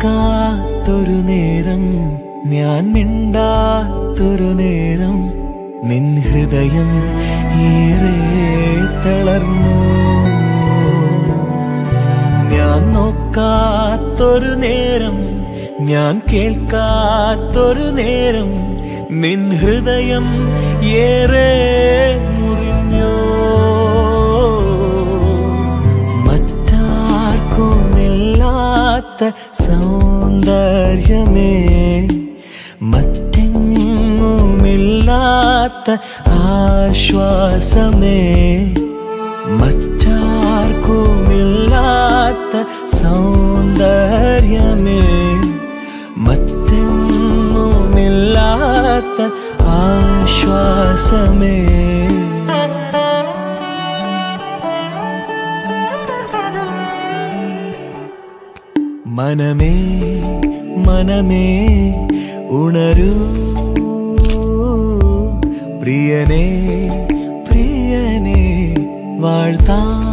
നോക്കാത്തൊരു നേരം ഞാൻ മിണ്ടാത്തൊരു നേരം നിൻ ഹൃദയം ഏറെ തളർന്നു ഞാൻ നോക്കാത്തൊരു നേരം ഞാൻ കേൾക്കാത്തൊരു നേരം നിൻ ഹൃദയം ഏറെ മുറിഞ്ഞോ മറ്റാർക്കുമില്ലാത്ത സൗന്ദര്യമേ മറ്റെങ്ങുമില്ലാത്ത ആശ്വാസമേ മറ്റാർക്കുമില്ലാത്ത സൗന്ദര്യമേ മറ്റെങ്ങുമില്ലാത്ത ആശ്വാസമേ മനമേ മനമേ ഉണരൂ പ്രിയനേ പ്രിയനേ വാഴ്ത്താം